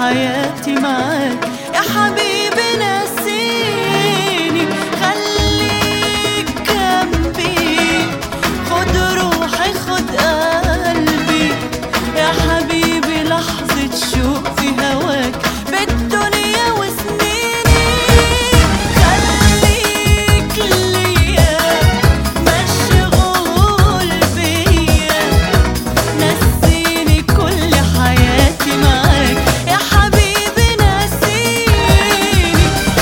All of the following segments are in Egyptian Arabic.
حياتي معاك يا حبيبي نسيني خليك جنبي خد روحي خد قلبي يا حبيبي لحظة شوق في هواك بالدنيا وسنيني خليك ليا مشغول بيا نسيني كل حياتي معاك يا حبيبي نسيني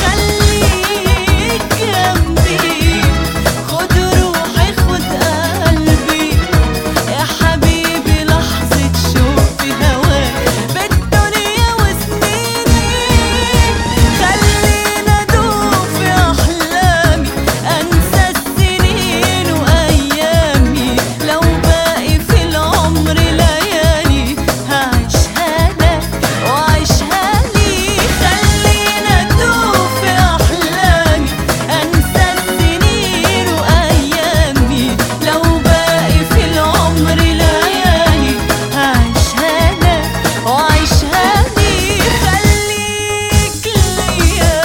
خليك جنبي خد روحي خد قلبي يا حبيبي لحظة شوق في هواك بالدنيا وسنيني خلينا ادوب في احلامي انسى السنين وايامي لو باقي في العمر ليالي هعيشها لك وعيشها لي خلينا ادوب في احلامي انسى السنين وايامي لو باقي في العمر ليالي هعيشها لك وعيشها لي خليك ليا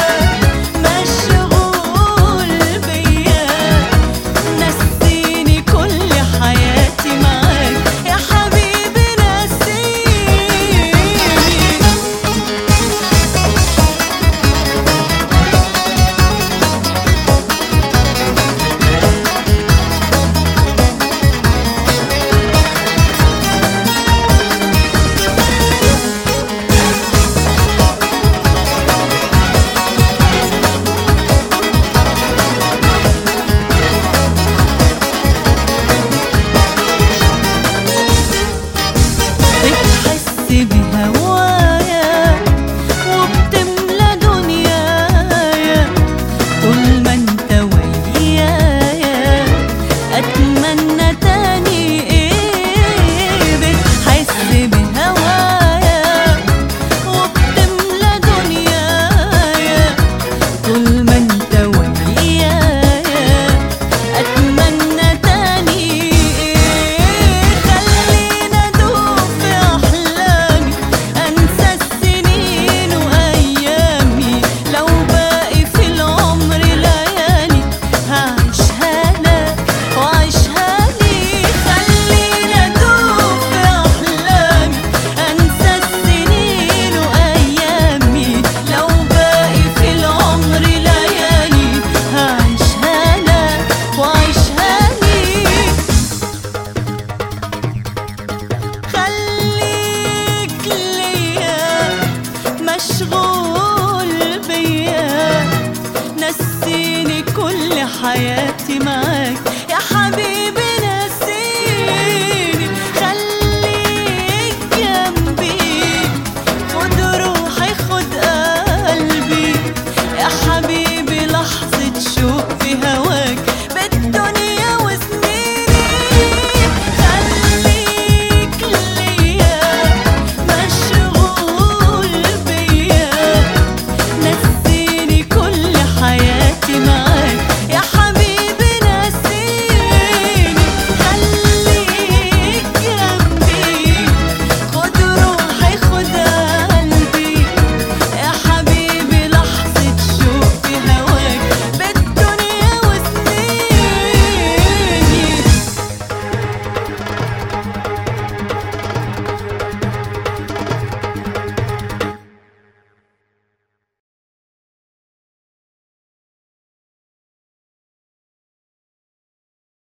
مشغول بيا نسيني كل حياتي معاك يا حبيبي نسيني بتحس بهوايا وبتملى دنيايا طول ما انت ويايا اتمنى تاني ايه بتحس بهوايا وبتملى دنيايا طول ما انت ويايا اتمنى تاني ايه خلينا ادوب في احلامي انسى السنين وايامي لو باقي في العمر ليالي هعيشها لك وعيشها لي خلينا ادوب في احلامي انسى السنين وايامي لو باقي في العمر ليالي هعيشها لك وعيشها لي خليك ليا مشغول بيا نسيني كل حياتي معاك يا حبيبي